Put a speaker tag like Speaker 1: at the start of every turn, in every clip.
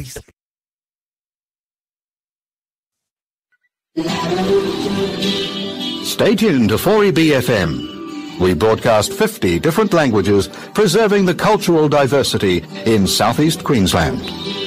Speaker 1: Please.
Speaker 2: Stay tuned to 4EBFM. We broadcast 50 different languages, preserving the cultural diversity in southeast Queensland.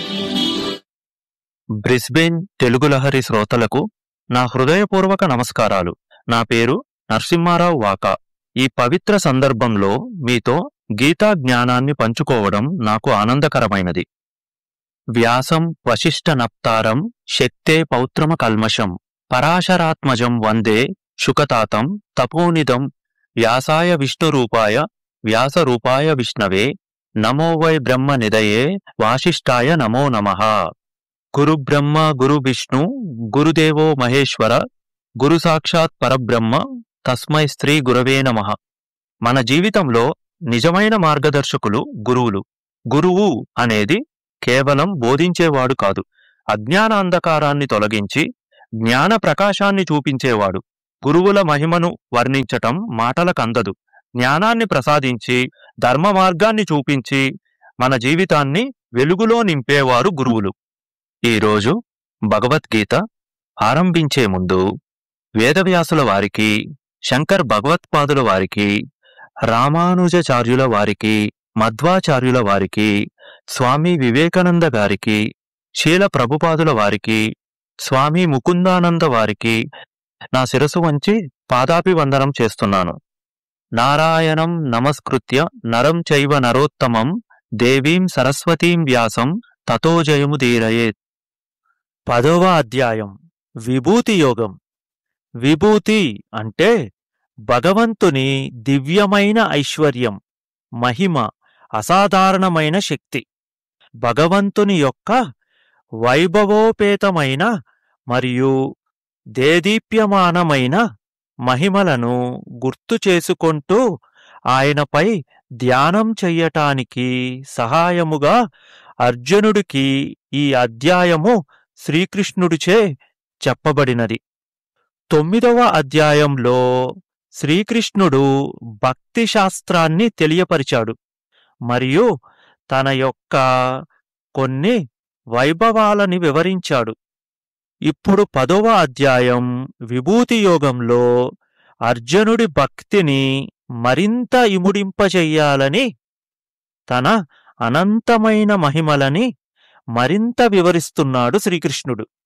Speaker 3: Brisbane Telugu Lahari శ్రోతలకు నా హృదయపూర్వక నమస్కారాలు నా పేరు నరసింహారావు వాకా ఈ పవిత్ర సందర్భంలో మీతో గీతా జ్ఞానాన్ని పంచుకోవడం నాకు ఆనందకరమైనది వ్యాసం వశిష్ఠ నప్తారం శక్తే పౌత్రమ కల్మషం పరాశరాత్మజం వందే శుకతాతం తపోనిదం వ్యాసాయ విష్ణురూపాయ వ్యాసరూపాయ విష్ణవే నమో వై బ్రహ్మ నిదయే వాసిష్ఠాయ నమో నమః గురు బ్రహ్మ గురు విష్ణు గురుదేవో మహేశ్వర గురు సాక్షాత్ పరబ్రహ్మ తస్మై స్త్రీ గురవే నమః మన జీవితంలో నిజమైన మార్గదర్శకులు గురువులు గురువు అనేది కేవలం బోధించేవాడు కాదు అజ్ఞాన అంధకారాన్ని తొలగించి జ్ఞాన ప్రకాశాన్ని చూపించేవాడు గురువుల మహిమను వర్ణించటం మాటలకందదు జ్ఞానాన్ని ప్రసాదించి ధర్మ మార్గాన్ని చూపించి మన జీవితాన్ని వెలుగులో నింపేవారు గురువులు ఈరోజు భగవద్గీత ఆరంభించే ముందు వేదవ్యాసుల వారికి శంకర్ భగవత్పాదుల వారికి రామానుజాచార్యుల వారికి మధ్వాచార్యుల వారికి స్వామి వివేకానంద గారికి శీల ప్రభుపాదుల వారికి స్వామి ముకుందానంద వారికి నా శిరసు వంచి పాదాభివందనం చేస్తున్నాను నారాయణం నమస్కృత్య నరం చైవ నరోత్తమం దేవీం సరస్వతీం వ్యాసం తతో జయము దీరయేత్ పదవ అధ్యాయం విభూతి యోగం విభూతి అంటే భగవంతుని దివ్యమైన ఐశ్వర్యం మహిమ అసాధారణమైన శక్తి భగవంతుని యొక్క వైభవోపేతమైన మరియు దేదీప్యమానమైన మహిమలను గుర్తు చేసుకుంటూ ఆయనపై ధ్యానం చెయ్యటానికి సహాయముగా అర్జునుడికి ఈ అధ్యాయము శ్రీకృష్ణుడిచే చెప్పబడినది తొమ్మిదవ అధ్యాయంలో శ్రీకృష్ణుడు భక్తి శాస్త్రాన్ని తెలియపరిచాడు మరియు తన యొక్క కొన్ని వైభవాలని వివరించాడు ఇప్పుడు పదవ అధ్యాయం విభూతి యోగంలో అర్జునుడి భక్తిని మరింత ఇముడింపచెయ్యాలని తన అనంతమైన మహిమలని మరింత వివరిస్తున్నాడు శ్రీకృష్ణుడు